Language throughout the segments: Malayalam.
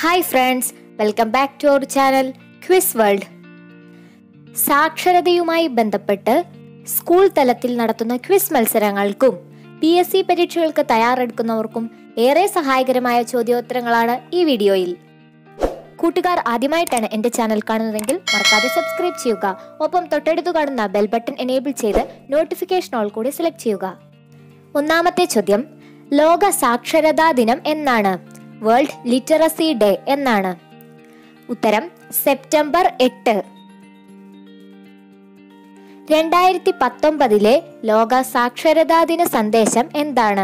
hi friends welcome back to our channel quiz world സാക്ഷരതയുമായി ബന്ധപ്പെട്ട് സ്കൂൾ തലത്തിൽ നടത്തുന്ന ക്വിസ് മത്സരങ്ങൾക്കും പി എസ് സി പരീക്ഷകൾക്ക് തയ്യാറെടുക്കുന്നവർക്കും ഏറെ സഹായകരമായ ചോദ്യോത്തരങ്ങളാണ് ഈ വീഡിയോയിൽ കൂട്ടുകാർ ആദ്യമായിട്ടാണ് എന്റെ ചാനൽ കാണുന്നതെങ്കിൽ മറക്കാതെ സബ്സ്ക്രൈബ് ചെയ്യുക ഒപ്പം തൊട്ടടുത്ത് കാണുന്ന ബെൽ ബട്ടൺ എനേബിൾ ചെയ്ത് നോട്ടിഫിക്കേഷൻ ഓൾ കൂടി സെലക്ട് ചെയ്യുക ഒന്നാമത്തെ ചോദ്യം ലോക സാക്ഷരതാ ദിനം എന്നാണ് വേൾഡ് ലിറ്ററസി ഡേ എന്നാണ് ഉത്തരം സെപ്റ്റംബർ എട്ട് രണ്ടായിരത്തി പത്തൊമ്പതിലെ ലോക സാക്ഷരതാ ദിന സന്ദേശം എന്താണ്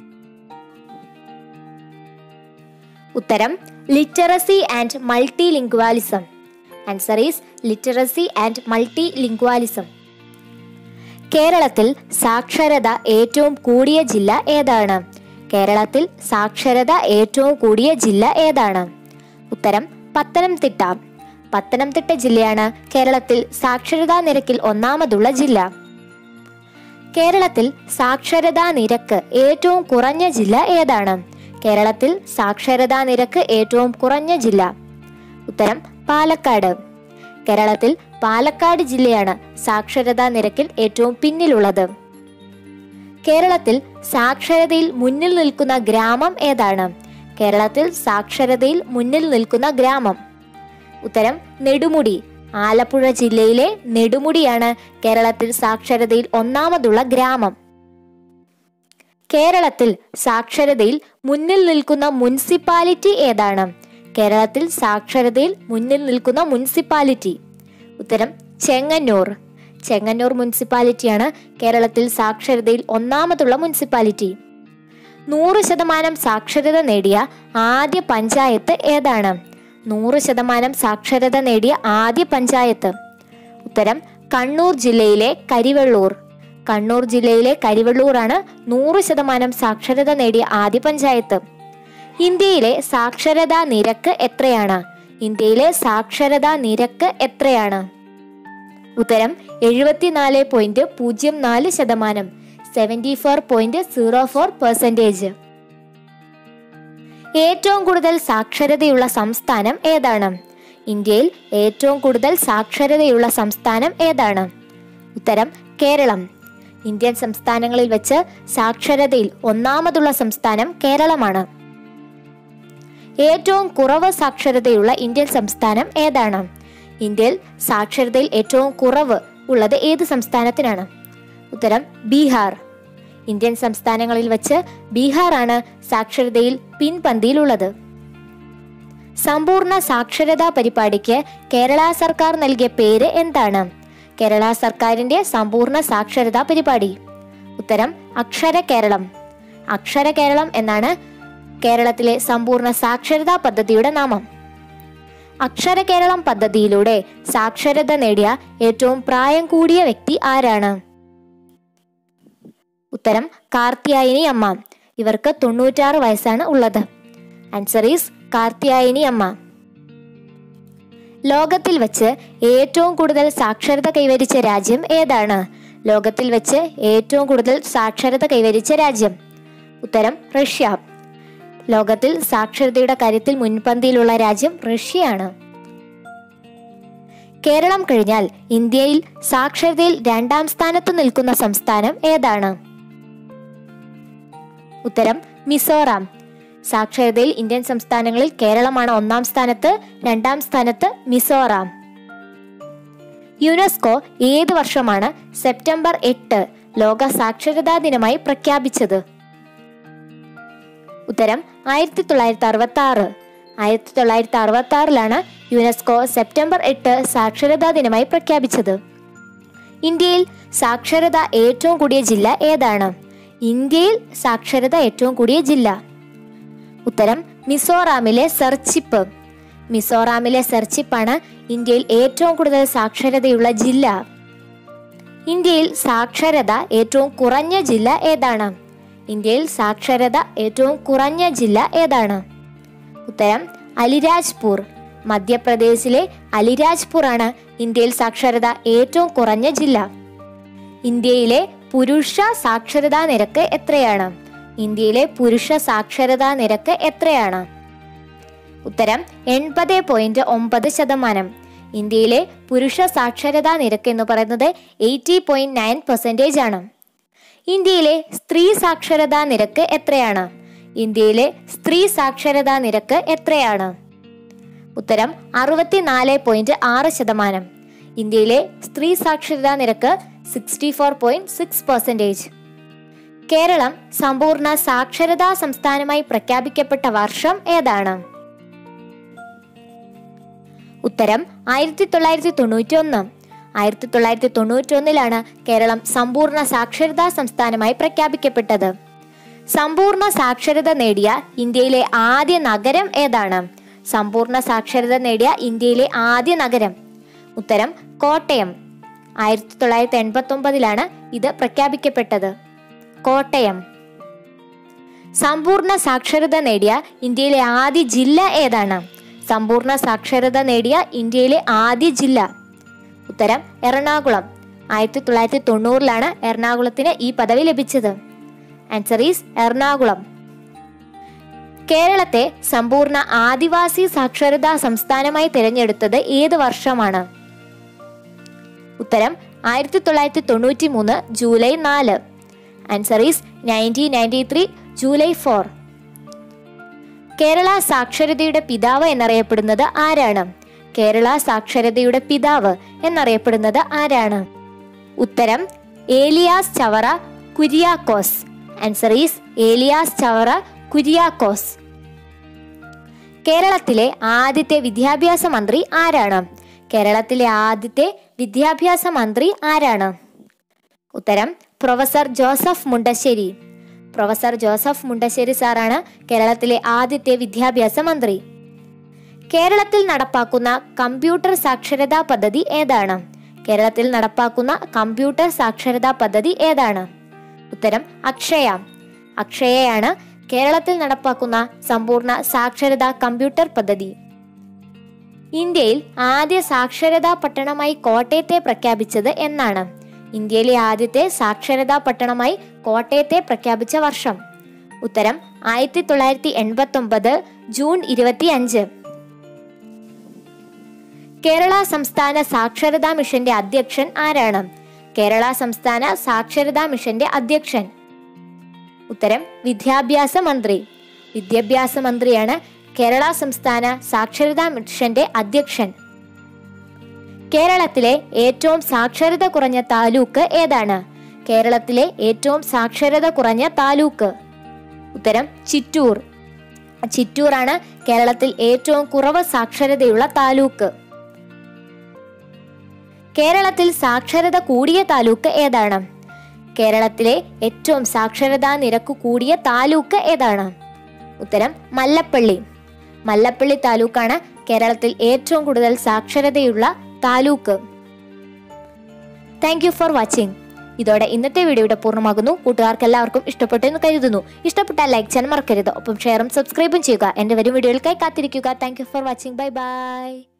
ഉത്തരം literacy and multilingualism answer is literacy and multilingualism കേരളത്തിൽ സാക്ഷരത ഏറ്റവും കൂടിയ ജില്ല ഏതാണ് കേരളത്തിൽ സാക്ഷരത ഏറ്റവും കൂടിയ ജില്ല ഏതാണ് ഉത്തരം പത്തനംതിട്ട പത്തനംതിട്ട ജില്ലയാണ് കേരളത്തിൽ സാക്ഷരതാ നിരക്കിൽ ഒന്നാമതുള്ള ജില്ല കേരളത്തിൽ സാക്ഷരതാ നിരക്ക് ഏറ്റവും കുറഞ്ഞ ജില്ല ഏതാണ് കേരളത്തിൽ സാക്ഷരതാ നിരക്ക് ഏറ്റവും കുറഞ്ഞ ജില്ല ഉത്തരം പാലക്കാട് കേരളത്തിൽ പാലക്കാട് ജില്ലയാണ് സാക്ഷരതാ നിരക്കിൽ ഏറ്റവും പിന്നിലുള്ളത് കേരളത്തിൽ സാക്ഷരതയിൽ മുന്നിൽ നിൽക്കുന്ന ഗ്രാമം ഏതാണ് കേരളത്തിൽ സാക്ഷരതയിൽ മുന്നിൽ നിൽക്കുന്ന ഗ്രാമം ഉത്തരം നെടുമുടി ആലപ്പുഴ ജില്ലയിലെ നെടുമുടിയാണ് കേരളത്തിൽ സാക്ഷരതയിൽ ഒന്നാമതുള്ള ഗ്രാമം കേരളത്തിൽ സാക്ഷരതയിൽ മുന്നിൽ നിൽക്കുന്ന മുനിസിപ്പാലിറ്റി ഏതാണ് കേരളത്തിൽ സാക്ഷരതയിൽ മുന്നിൽ നിൽക്കുന്ന മുനിസിപ്പാലിറ്റി ഉത്തരം ചെങ്ങന്നൂർ ചെങ്ങന്നൂർ മുനിസിപ്പാലിറ്റിയാണ് കേരളത്തിൽ സാക്ഷരതയിൽ ഒന്നാമതുള്ള മുനിസിപ്പാലിറ്റി നൂറ് ശതമാനം സാക്ഷരത നേടിയ ആദ്യ പഞ്ചായത്ത് ഏതാണ് നൂറ് ശതമാനം സാക്ഷരത നേടിയ ആദ്യ പഞ്ചായത്ത് ഉത്തരം കണ്ണൂർ ജില്ലയിലെ കരിവെള്ളൂർ കണ്ണൂർ ജില്ലയിലെ കരിവെള്ളൂറാണ് നൂറ് ശതമാനം സാക്ഷരത നേടിയ ആദ്യ പഞ്ചായത്ത് ഇന്ത്യയിലെ സാക്ഷരതാ നിരക്ക് എത്രയാണ് ഇന്ത്യയിലെ സാക്ഷരതാ നിരക്ക് എത്രയാണ് ഉത്തരം എഴുപത്തിനാല് പോയിന്റ് പൂജ്യം നാല് ശതമാനം seventy four point zero four percentage ഏറ്റവും കൂടുതൽ സാക്ഷരതയുള്ള സംസ്ഥാനം ഏതാണ് ഇന്ത്യയിൽ ഏറ്റവും കൂടുതൽ സാക്ഷരതയുള്ള സംസ്ഥാനം ഏതാണ് ഉത്തരം കേരളം ഇന്ത്യൻ സംസ്ഥാനങ്ങളിൽ വെച്ച് സാക്ഷരതയിൽ ഒന്നാമതുള്ള സംസ്ഥാനം കേരളമാണ് ഏറ്റവും കുറവ് സാക്ഷരതയുള്ള ഇന്ത്യൻ സംസ്ഥാനം ഏതാണ് ഇന്ത്യയിൽ സാക്ഷരതയിൽ ഏറ്റവും കുറവ് ഉള്ളത് ഏത് സംസ്ഥാനത്തിനാണ് ഉത്തരം ബീഹാർ ഇന്ത്യൻ സംസ്ഥാനങ്ങളിൽ വെച്ച് ബീഹാറാണ് സാക്ഷരതയിൽ പിൻപന്തിയിലുള്ളത് സമ്പൂർണ്ണ സാക്ഷരതാ പരിപാടിക്ക് കേരള സർക്കാർ നൽകിയ പേര് എന്താണ് കേരള സർക്കാരിന്റെ സമ്പൂർണ്ണ സാക്ഷരതാ പരിപാടി ഉത്തരം അക്ഷര കേരളം അക്ഷര കേരളം എന്നാണ് കേരളത്തിലെ സമ്പൂർണ്ണ സാക്ഷരതാ പദ്ധതിയുടെ നാമം അക്ഷര കേരളം പദ്ധതിയിലൂടെ സാക്ഷരത നേടിയ ഏറ്റവും പ്രായം കൂടിയ വ്യക്തി ആരാണ് ഉത്തരം കാർത്തിയായനി അമ്മ ഇവർക്ക് തൊണ്ണൂറ്റാറ് വയസ്സാണ് ഉള്ളത് ആൻസർ ഈസ് കാർത്തിയായനി അമ്മ ലോകത്തിൽ വെച്ച് ഏറ്റവും കൂടുതൽ സാക്ഷരത കൈവരിച്ച രാജ്യം ഏതാണ് ലോകത്തിൽ വെച്ച് ഏറ്റവും കൂടുതൽ സാക്ഷരത കൈവരിച്ച രാജ്യം ഉത്തരം റഷ്യ ലോകത്തിൽ സാക്ഷരതയുടെ കാര്യത്തിൽ മുൻപന്തിയിലുള്ള രാജ്യം റഷ്യയാണ് കേരളം കഴിഞ്ഞാൽ ഇന്ത്യയിൽ സാക്ഷരതയിൽ രണ്ടാം സ്ഥാനത്ത് നിൽക്കുന്ന സംസ്ഥാനം ഏതാണ് ഉത്തരം മിസോറാം സാക്ഷരതയിൽ ഇന്ത്യൻ സംസ്ഥാനങ്ങളിൽ കേരളമാണ് ഒന്നാം സ്ഥാനത്ത് രണ്ടാം സ്ഥാനത്ത് മിസോറാം യുനെസ്കോ ഏത് വർഷമാണ് സെപ്റ്റംബർ എട്ട് ലോക സാക്ഷരതാ ദിനമായി പ്രഖ്യാപിച്ചത് ഉത്തരം ആയിരത്തി തൊള്ളായിരത്തി അറുപത്തി ആറ് ആയിരത്തി തൊള്ളായിരത്തി അറുപത്തി ആറിലാണ് യുനെസ്കോ സെപ്റ്റംബർ എട്ട് സാക്ഷരതാ ദിനമായി പ്രഖ്യാപിച്ചത് ഇന്ത്യയിൽ സാക്ഷരത ഏറ്റവും കൂടിയ ജില്ല ഏതാണ് ഇന്ത്യയിൽ സാക്ഷരത ഏറ്റവും കൂടിയ ജില്ല ഉത്തരം മിസോറാമിലെ സെർച്ചിപ്പ് മിസോറാമിലെ സെർച്ചിപ്പാണ് ഇന്ത്യയിൽ ഏറ്റവും കൂടുതൽ സാക്ഷരതയുള്ള ജില്ല ഇന്ത്യയിൽ സാക്ഷരത ഏറ്റവും കുറഞ്ഞ ജില്ല ഏതാണ് ഇന്ത്യയിൽ സാക്ഷരത ഏറ്റവും കുറഞ്ഞ ജില്ല ഏതാണ് ഉത്തരം അലിരാജ്പൂർ മധ്യപ്രദേശിലെ അലിരാജ്പൂർ ആണ് ഇന്ത്യയിൽ സാക്ഷരത ഏറ്റവും കുറഞ്ഞ ജില്ല ഇന്ത്യയിലെ പുരുഷ സാക്ഷരതാ നിരക്ക് എത്രയാണ് ഇന്ത്യയിലെ പുരുഷ സാക്ഷരതാ നിരക്ക് എത്രയാണ് ഉത്തരം എൺപത് പോയിന്റ് ഒമ്പത് ശതമാനം ഇന്ത്യയിലെ പുരുഷ സാക്ഷരതാ നിരക്ക് എന്ന് പറയുന്നത് എയ്റ്റി പോയിന്റ് നയൻ പെർസെൻറ്റേജ് ആണ് ഇന്ത്യയിലെ സ്ത്രീ സാക്ഷരതാ നിരക്ക് എത്രയാണ് ഇന്ത്യയിലെ സ്ത്രീ സാക്ഷരതാ നിരക്ക് എത്രയാണ് ഉത്തരം അറുപത്തിനാല് പോയിന്റ് ആറ് ശതമാനം ഇന്ത്യയിലെ സ്ത്രീ സാക്ഷരതാ നിരക്ക് sixty four point six percentage Kerala സമ്പൂർണ്ണ സാക്ഷരതാ സംസ്ഥാനമായി പ്രഖ്യാപിക്കപ്പെട്ട വർഷം ഏതാണ് ഉത്തരം ആയിരത്തി തൊള്ളായിരത്തി തൊണ്ണൂറ്റി ഒന്ന് ആയിരത്തി തൊള്ളായിരത്തി തൊണ്ണൂറ്റി ഒന്നിലാണ് കേരളം സമ്പൂർണ്ണ സാക്ഷരതാ സംസ്ഥാനമായി പ്രഖ്യാപിക്കപ്പെട്ടത് സമ്പൂർണ്ണ സാക്ഷരത നേടിയ ഇന്ത്യയിലെ ആദ്യ നഗരം ഏതാണ് സമ്പൂർണ്ണ സാക്ഷരത നേടിയ ഇന്ത്യയിലെ ആദ്യ നഗരം ഉത്തരം കോട്ടയം ആയിരത്തി തൊള്ളായിരത്തി എൺപത്തി ഒമ്പതിലാണ് ഇത് പ്രഖ്യാപിക്കപ്പെട്ടത് കോട്ടയം സമ്പൂർണ്ണ സാക്ഷരത നേടിയ ഇന്ത്യയിലെ ആദ്യ ജില്ല ഏതാണ് സമ്പൂർണ്ണ സാക്ഷരത നേടിയ ഇന്ത്യയിലെ ആദ്യ ജില്ല ഉത്തരം എറണാകുളം ആയിരത്തി തൊള്ളായിരത്തി തൊണ്ണൂറിലാണ് എറണാകുളത്തിന് ഈ പദവി ലഭിച്ചത് ആൻസർ ഈസ് എറണാകുളം കേരളത്തെ സമ്പൂർണ്ണ ആദിവാസി സാക്ഷരതാ സംസ്ഥാനമായി തിരഞ്ഞെടുത്തത് ഏത് വർഷമാണ് ഉത്തരം ആയിരത്തി തൊള്ളായിരത്തി തൊണ്ണൂറ്റി മൂന്ന് ജൂലൈ നാല് answer is nineteen ninety three July four Kerala സാക്ഷരതയുടെ പിതാവ് എന്നറിയപ്പെടുന്നത് ആരാണ് കേരള സാക്ഷരതയുടെ പിതാവ് എന്നറിയപ്പെടുന്നത് ആരാണ് ഉത്തരം ഏലിയാസ് ചവറ കുര്യാക്കോസ് ആൻസർ ഈസ് ഏലിയാസ് ചവറ കുര്യാക്കോസ് കേരളത്തിലെ ആദ്യത്തെ വിദ്യാഭ്യാസ മന്ത്രി ആരാണ് കേരളത്തിലെ ആദ്യത്തെ വിദ്യാഭ്യാസ മന്ത്രി ആരാണ് ഉത്തരം professor Joseph Mundassery professor Joseph Mundassery സാറാണ് കേരളത്തിലെ ആദ്യത്തെ വിദ്യാഭ്യാസ മന്ത്രി കേരളത്തിൽ നടപ്പാക്കുന്ന കമ്പ്യൂട്ടർ സാക്ഷരതാ പദ്ധതി ഏതാണ് കേരളത്തിൽ നടപ്പാക്കുന്ന കമ്പ്യൂട്ടർ സാക്ഷരതാ പദ്ധതി ഏതാണ് ഉത്തരം അക്ഷയ അക്ഷയയാണ് കേരളത്തിൽ നടപ്പാക്കുന്ന സമ്പൂർണ്ണ സാക്ഷരതാ കമ്പ്യൂട്ടർ പദ്ധതി ഇന്ത്യയിൽ ആദ്യ സാക്ഷരതാ പട്ടണമായി കോട്ടയത്തെ പ്രഖ്യാപിച്ചത് എന്നാണ് ഇന്ത്യയിലെ ആദ്യത്തെ സാക്ഷരതാ പട്ടണമായി കോട്ടയത്തെ പ്രഖ്യാപിച്ച വർഷം ഉത്തരം ആയിരത്തി തൊള്ളായിരത്തി എൺപത്തി ഒമ്പത് ജൂൺ ഇരുപത്തി അഞ്ച് കേരള സംസ്ഥാന സാക്ഷരതാ മിഷന്റെ അധ്യക്ഷൻ ആരാണ് കേരള സംസ്ഥാന സാക്ഷരതാ മിഷന്റെ അധ്യക്ഷൻ ഉത്തരം വിദ്യാഭ്യാസ മന്ത്രി വിദ്യാഭ്യാസ മന്ത്രിയാണ് കേരള സംസ്ഥാന സാക്ഷരതാ മിഷന്റെ അധ്യക്ഷൻ കേരളത്തിലെ ഏറ്റവും സാക്ഷരത കുറഞ്ഞ താലൂക്ക് ഏതാണ് കേരളത്തിലെ ഏറ്റവും സാക്ഷരത കുറഞ്ഞ താലൂക്ക് ഉത്തരം ചിറ്റൂർ ചിറ്റൂർ ആണ് കേരളത്തിൽ ഏറ്റവും കുറവ് സാക്ഷരതയുള്ള താലൂക്ക് കേരളത്തിൽ സാക്ഷരത കൂടിയ താലൂക്ക് ഏതാണ് കേരളത്തിലെ ഏറ്റവും സാക്ഷരതാ നിരക്ക് കൂടിയ താലൂക്ക് ഏതാണ് ഉത്തരം മല്ലപ്പള്ളി മല്ലപ്പള്ളി താലൂക്കാണ് കേരളത്തിൽ ഏറ്റവും കൂടുതൽ സാക്ഷരതയുള്ള taluk thank you for watching ഇതോടെ ഇന്നത്തെ വീഡിയോ ഇവിടെ പൂർണ്ണമാകുന്നു കൂട്ടുകാർക്ക് എല്ലാവർക്കും ഇഷ്ടപ്പെട്ടു എന്ന് കരുതുന്നു ഇഷ്ടപ്പെട്ടാൽ ലൈക്ക് ചെയ്യാൻ മറക്കരുത് ഒപ്പം ഷെയറും സബ്സ്ക്രൈബും ചെയ്യുക എന്റെ വരും വീഡിയോകൾക്കായി കാത്തിരിക്കുക thank you for watching bye by